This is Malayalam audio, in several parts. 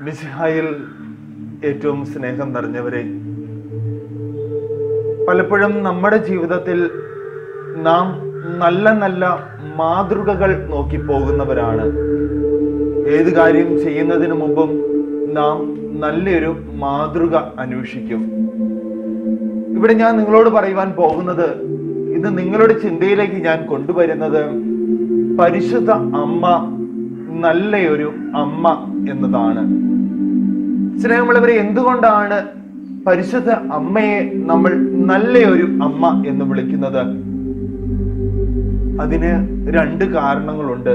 മിശിഹായിൽ ഏറ്റവും സ്നേഹം നിറഞ്ഞവരെ പലപ്പോഴും നമ്മുടെ ജീവിതത്തിൽ നാം നല്ല നല്ല മാതൃകകൾ നോക്കി പോകുന്നവരാണ് ഏത് കാര്യം ചെയ്യുന്നതിന് മുമ്പും നാം നല്ലൊരു മാതൃക അന്വേഷിക്കും ഇവിടെ ഞാൻ നിങ്ങളോട് പറയുവാൻ പോകുന്നത് ഇത് നിങ്ങളുടെ ചിന്തയിലേക്ക് ഞാൻ കൊണ്ടുവരുന്നത് പരിശുദ്ധ അമ്മ നല്ലയൊരു അമ്മ എന്നതാണ് സ്നേഹമുള്ളവരെ എന്തുകൊണ്ടാണ് പരിശുദ്ധ അമ്മയെ നമ്മൾ നല്ലയൊരു അമ്മ എന്ന് വിളിക്കുന്നത് അതിന് രണ്ട് കാരണങ്ങളുണ്ട്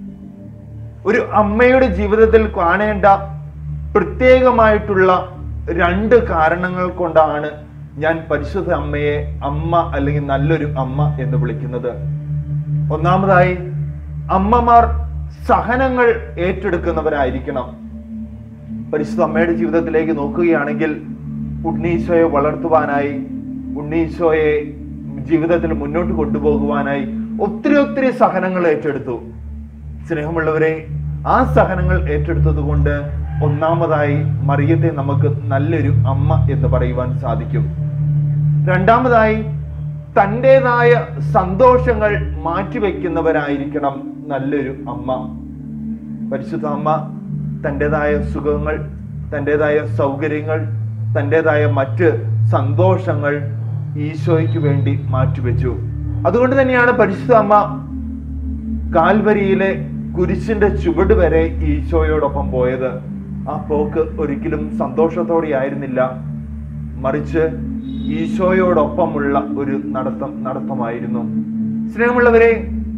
ഒരു അമ്മയുടെ ജീവിതത്തിൽ കാണേണ്ട പ്രത്യേകമായിട്ടുള്ള രണ്ട് കാരണങ്ങൾ കൊണ്ടാണ് ഞാൻ പരിശുദ്ധ അമ്മയെ അമ്മ അല്ലെങ്കിൽ നല്ലൊരു അമ്മ എന്ന് വിളിക്കുന്നത് ഒന്നാമതായി അമ്മമാർ സഹനങ്ങൾ ഏറ്റെടുക്കുന്നവരായിരിക്കണം പരിശുദ്ധ അമ്മയുടെ ജീവിതത്തിലേക്ക് നോക്കുകയാണെങ്കിൽ ഉണ്ണീശോയെ വളർത്തുവാനായി ഉണ്ണീശോയെ ജീവിതത്തിൽ മുന്നോട്ട് കൊണ്ടുപോകുവാനായി ഒത്തിരി ഒത്തിരി സഹനങ്ങൾ ഏറ്റെടുത്തു സ്നേഹമുള്ളവരെ ആ സഹനങ്ങൾ ഏറ്റെടുത്തത് കൊണ്ട് ഒന്നാമതായി മറിയത്തെ നമുക്ക് നല്ലൊരു അമ്മ എന്ന് പറയുവാൻ സാധിക്കും രണ്ടാമതായി തൻ്റെതായ സന്തോഷങ്ങൾ മാറ്റിവെക്കുന്നവരായിരിക്കണം നല്ലൊരു അമ്മ പരിശുദ്ധ അമ്മ തൻ്റെതായ സുഖങ്ങൾ തൻ്റെതായ സൗകര്യങ്ങൾ തൻ്റെതായ മറ്റ് സന്തോഷങ്ങൾ ഈശോയ്ക്ക് വേണ്ടി മാറ്റിവെച്ചു അതുകൊണ്ട് തന്നെയാണ് പരിശുദ്ധ അമ്മ കാൽവരിയിലെ കുരിശിന്റെ ചുവട് വരെ ഈശോയോടൊപ്പം പോയത് ആ പോക്ക് ഒരിക്കലും സന്തോഷത്തോടെ ആയിരുന്നില്ല മറിച്ച് ഈശോയോടൊപ്പമുള്ള ഒരു നടത്തം നടത്തമായിരുന്നു സ്നേഹമുള്ളവരെ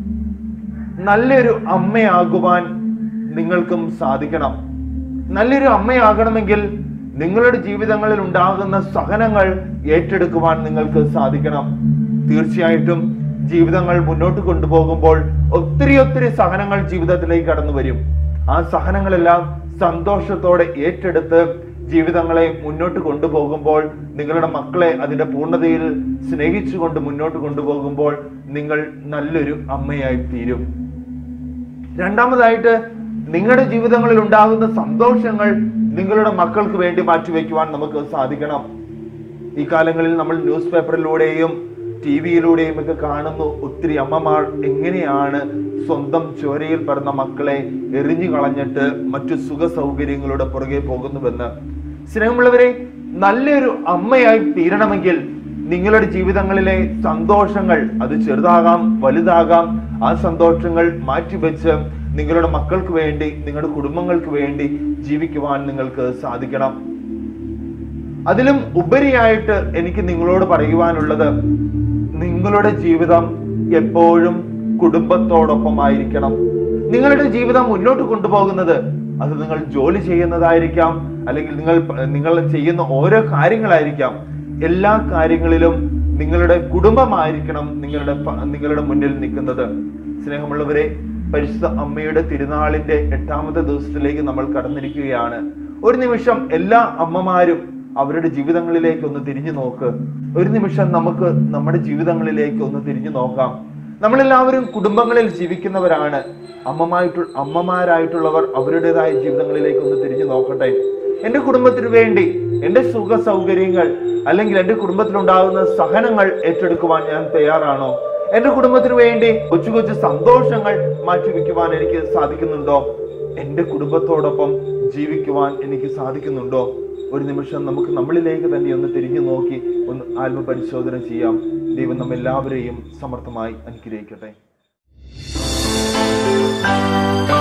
നല്ലൊരു അമ്മയാകുവാൻ നിങ്ങൾക്കും സാധിക്കണം നല്ലൊരു അമ്മയാകണമെങ്കിൽ നിങ്ങളുടെ ജീവിതങ്ങളിൽ ഉണ്ടാകുന്ന സഹനങ്ങൾ ഏറ്റെടുക്കുവാൻ നിങ്ങൾക്ക് സാധിക്കണം തീർച്ചയായിട്ടും ജീവിതങ്ങൾ മുന്നോട്ട് കൊണ്ടുപോകുമ്പോൾ ഒത്തിരി ഒത്തിരി സഹനങ്ങൾ ജീവിതത്തിലേക്ക് കടന്നു വരും ആ സഹനങ്ങളെല്ലാം സന്തോഷത്തോടെ ഏറ്റെടുത്ത് ജീവിതങ്ങളെ മുന്നോട്ട് കൊണ്ടുപോകുമ്പോൾ നിങ്ങളുടെ മക്കളെ അതിന്റെ പൂർണ്ണതയിൽ സ്നേഹിച്ചുകൊണ്ട് മുന്നോട്ട് കൊണ്ടുപോകുമ്പോൾ നിങ്ങൾ നല്ലൊരു അമ്മയായി തീരും രണ്ടാമതായിട്ട് നിങ്ങളുടെ ജീവിതങ്ങളിൽ ഉണ്ടാകുന്ന സന്തോഷങ്ങൾ നിങ്ങളുടെ മക്കൾക്ക് വേണ്ടി മാറ്റിവെക്കുവാൻ നമുക്ക് സാധിക്കണം ഈ കാലങ്ങളിൽ നമ്മൾ ന്യൂസ് പേപ്പറിലൂടെയും ടി വിയിലൂടെയും ഒക്കെ കാണുന്നു ഒത്തിരി അമ്മമാർ എങ്ങനെയാണ് സ്വന്തം ചോരയിൽ പിറന്ന മക്കളെ എറിഞ്ഞു കളഞ്ഞിട്ട് മറ്റു സുഖ സൗകര്യങ്ങളുടെ പുറകെ പോകുന്നുവെന്ന് സ്നേഹമുള്ളവരെ നല്ലൊരു അമ്മയായി തീരണമെങ്കിൽ നിങ്ങളുടെ ജീവിതങ്ങളിലെ സന്തോഷങ്ങൾ അത് ചെറുതാകാം വലുതാകാം ആ സന്തോഷങ്ങൾ മാറ്റിവെച്ച് നിങ്ങളുടെ മക്കൾക്ക് വേണ്ടി നിങ്ങളുടെ കുടുംബങ്ങൾക്ക് വേണ്ടി ജീവിക്കുവാൻ നിങ്ങൾക്ക് സാധിക്കണം അതിലും ഉപരിയായിട്ട് എനിക്ക് നിങ്ങളോട് പറയുവാനുള്ളത് നിങ്ങളുടെ ജീവിതം എപ്പോഴും കുടുംബത്തോടൊപ്പമായിരിക്കണം നിങ്ങളുടെ ജീവിതം മുന്നോട്ട് കൊണ്ടുപോകുന്നത് അത് നിങ്ങൾ ജോലി ചെയ്യുന്നതായിരിക്കാം അല്ലെങ്കിൽ നിങ്ങൾ നിങ്ങൾ ചെയ്യുന്ന ഓരോ കാര്യങ്ങളായിരിക്കാം എല്ലാ കാര്യങ്ങളിലും നിങ്ങളുടെ കുടുംബമായിരിക്കണം നിങ്ങളുടെ പ- നിങ്ങളുടെ മുന്നിൽ നിൽക്കുന്നത് സ്നേഹമുള്ളവരെ പരിശുദ്ധ അമ്മയുടെ തിരുനാളിന്റെ എട്ടാമത്തെ ദിവസത്തിലേക്ക് നമ്മൾ കടന്നിരിക്കുകയാണ് ഒരു നിമിഷം എല്ലാ അമ്മമാരും അവരുടെ ജീവിതങ്ങളിലേക്ക് ഒന്ന് തിരിഞ്ഞു നോക്ക് ഒരു നിമിഷം നമുക്ക് നമ്മുടെ ജീവിതങ്ങളിലേക്ക് ഒന്ന് തിരിഞ്ഞു നോക്കാം നമ്മളെല്ലാവരും കുടുംബങ്ങളിൽ ജീവിക്കുന്നവരാണ് അമ്മമായിട്ടു അമ്മമാരായിട്ടുള്ളവർ അവരുടേതായ ജീവിതങ്ങളിലേക്ക് ഒന്ന് തിരിഞ്ഞു നോക്കട്ടെ എന്റെ കുടുംബത്തിന് വേണ്ടി എന്റെ സുഖ സൗകര്യങ്ങൾ അല്ലെങ്കിൽ എന്റെ കുടുംബത്തിലുണ്ടാകുന്ന സഹനങ്ങൾ ഏറ്റെടുക്കുവാൻ ഞാൻ തയ്യാറാണോ എന്റെ കുടുംബത്തിന് വേണ്ടി കൊച്ചു കൊച്ചു സന്തോഷങ്ങൾ മാറ്റിവെക്കുവാൻ എനിക്ക് സാധിക്കുന്നുണ്ടോ എന്റെ കുടുംബത്തോടൊപ്പം ജീവിക്കുവാൻ എനിക്ക് സാധിക്കുന്നുണ്ടോ ഒരു നിമിഷം നമുക്ക് നമ്മളിലേക്ക് തന്നെ ഒന്ന് തിരിഞ്ഞു നോക്കി ഒന്ന് ആത്മപരിശോധന ചെയ്യാം ദൈവം നമ്മെല്ലാവരെയും സമർത്ഥമായി അനുഗ്രഹിക്കട്ടെ